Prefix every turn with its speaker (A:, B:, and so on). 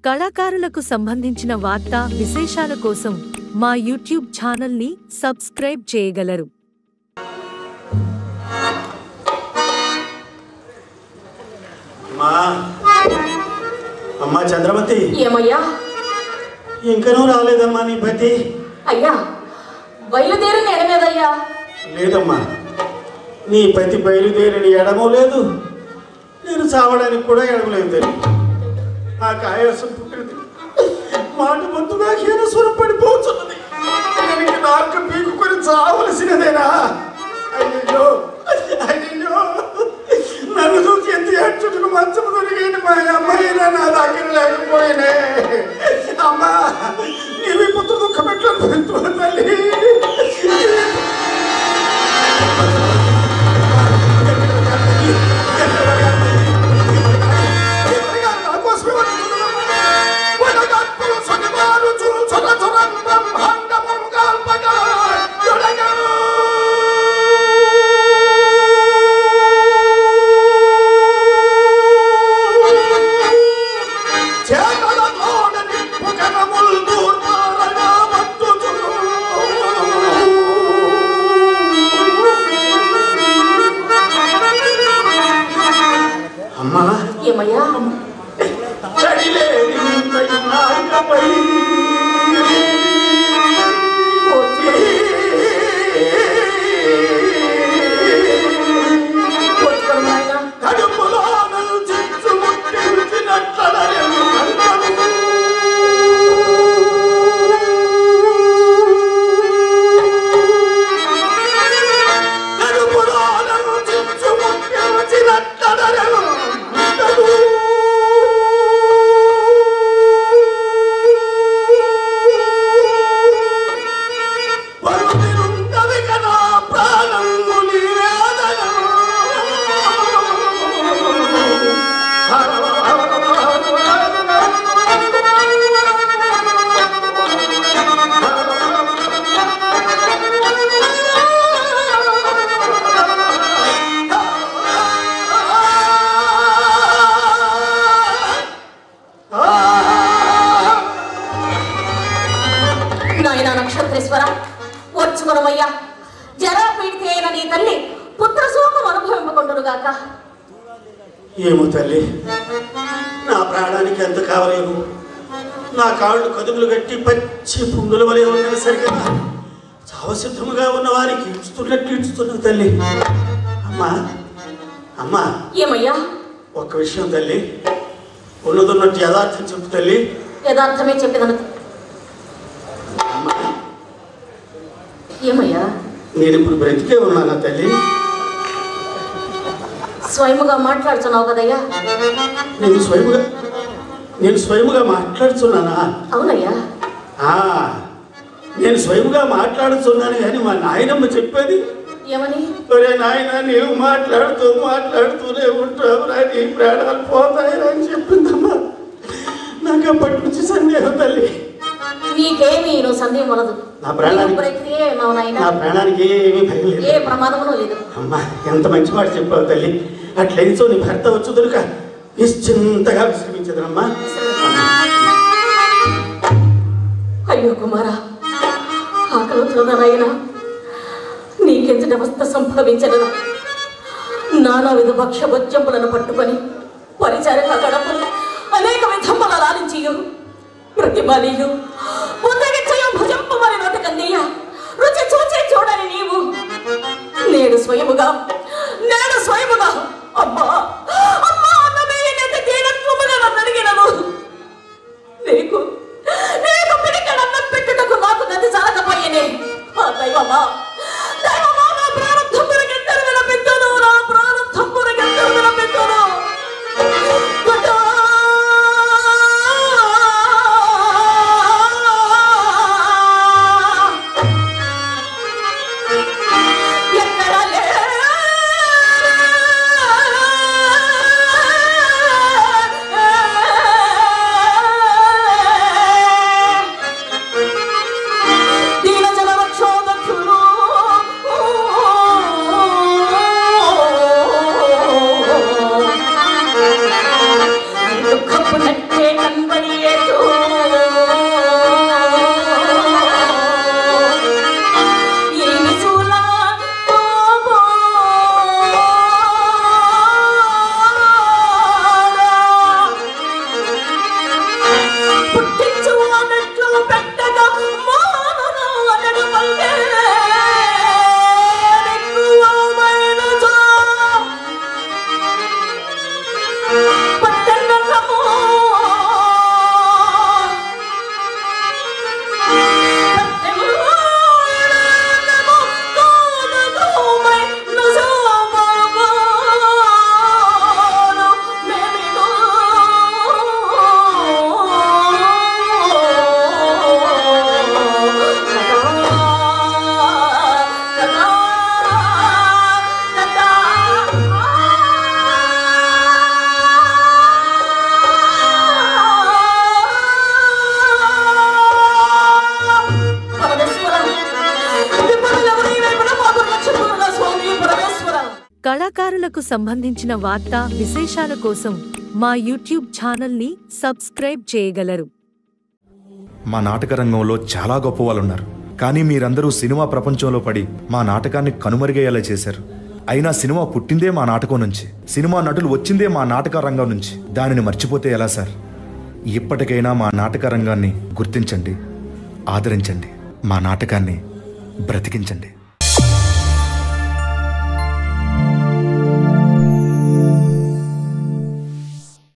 A: కళాకారులకు సంబంధించిన వార్తా విశేషాల కోసం మా యూట్యూబ్ ఛానల్ని సబ్స్క్రైబ్ చేయగలరు
B: అమ్మా అమ్మా చంద్రమతి
C: ఏమయ్యా
B: ఇంకనూ రాలేదమ్మా నీ పతి
C: అయ్యా బయలుదేరిన ఎడమేదయ్యా
B: లేదమ్మా నీ పతి బయలుదేరిన ఎడమో లేదు నేను చావడానికి కూడా ఎడమలేదు తెలియదు ఆ కాయాసం పుట్టినది మాట పొద్దుగా హీనస్వరం పడిపోతున్నది దానికి నాకు పీకుకొని చావలసినదేనా అయ్యో అయ్యో నన్ను చూసి ఎంత ఏడ్చుటకు మంచము దొరికింది మా అమ్మాయి నా దగ్గర లేకపోయినే అమ్మా నీవి పుత్ర దుఃఖం ఎట్లా పెంచు తల్లి అమ్మా
C: ఏమయ్యా
B: చడిలేని నాయకపై
C: కూర్చోరు నాయనా.
B: కడుపులోన చిచ్చు ముట్టించినట్లడరెను కంఠము. కడుపులోన చిచ్చు ముట్టించినట్లడరెను కంఠము. పరుతిరుండవి కదా ప్రాణము నీవేదనా.
C: నాయనా నక్షత్రేశ్వర వచ్చుకొనమయ్యా జరా పీడితే అయిన నీ తల్లి పుత్ర శోకం అనుభవింపకుండుగాక
B: ఏమో తల్లి నా ప్రాణానికి ఎంత కావలేము నా కాళ్ళు కదుపులు గట్టి పచ్చి పుండుల వలె ఉన్నవి సరికదా చావసిద్ధముగా ఉన్న వారికి ఇడుస్తున్నట్టు ఇడుస్తున్న తల్లి అమ్మా అమ్మా
C: ఏమయ్యా
B: ఒక్క విషయం తల్లి ఉన్నదున్నట్టు యథార్థం చెప్పు తల్లి
C: యథార్థమే చెప్పిదను
B: అమ్మా
C: ఏమయ్యా
B: నేను ఇప్పుడు బ్రతికే ఉన్నానా తల్లి
C: స్వయముగా మాట్లాడుతున్నావు కదయ్యా
B: నేను స్వయముగా నేను స్వయముగా మాట్లాడుతున్నానా
C: అవునయ్యా
B: ఆ, నేను స్వయముగా మాట్లాడుతున్నాను కానీ మా నాయనమ్మ చెప్పేది
C: ఏమని
B: ఒరే నాయన నీవు మాట్లాడుతూ మాట్లాడుతూనే ఉంటావు రా నీ ప్రాణాలు పోతాయిరా అని చెప్పిందమ్మా నాకు అప్పటి నుంచి సందేహం తల్లి
C: నీకేమీ నువ్వు సందేహం వలదు
B: నా ప్రాణానికి-
C: నీవు బ్రతికే ఉన్నావు నాయనా
B: నా ప్రాణానికి ఏమీ భయం
C: ఏ
B: లేదు
C: ప్రమాదమును లేదు
B: అమ్మా ఎంత మంచి మాట చెప్పావు తల్లి అట్లయితే నీ భర్త వచ్చు దొరక నిశ్చింతగా విశ్రమించదమ్మా
C: అయ్యో కుమారా ఆకలితున్న నాయనా నీకెంతటి అవస్థ సంభవించను నానా విధ భక్ష్య భోజ్యములను పట్టుకొని పరిచారక గడపలు అనేక విధముల లాలించియు ప్రతిమలియు ఉద్దగించయు భుజంపమని నోటకందీయ రుచి చూచి చూడని నీవు నేడు స్వయముగా నేడు స్వయముగా అమ్మా అమ్మా అన్నమే నెత్తి తేనత్వముగా నన్ను అడిగినను నీకు నీకు పిడికడన్నం పెట్టుటకు నాకు గతి చాలకపోయేనే ఆ దైవమా దైవమా నా ప్రారంభం పురగెత్తరు విలపించును నా ప్రారంభం పురగెత్తరు విలపించును గుడ్డా! ఎక్కడ లే
A: కళాకారులకు సంబంధించిన వార్తా విశేషాల కోసం మా యూట్యూబ్ ఛానల్ని సబ్స్క్రైబ్ చేయగలరు
D: మా నాటక రంగంలో చాలా గొప్ప వాళ్ళు ఉన్నారు కానీ మీరందరూ సినిమా ప్రపంచంలో పడి మా నాటకాన్ని కనుమరుగయ్యేలా చేశారు అయినా సినిమా పుట్టిందే మా నాటకం నుంచి సినిమా నటులు వచ్చిందే మా నాటక రంగం నుంచి దానిని మర్చిపోతే ఎలా సార్ ఇప్పటికైనా మా నాటక రంగాన్ని గుర్తించండి ఆదరించండి మా నాటకాన్ని బ్రతికించండి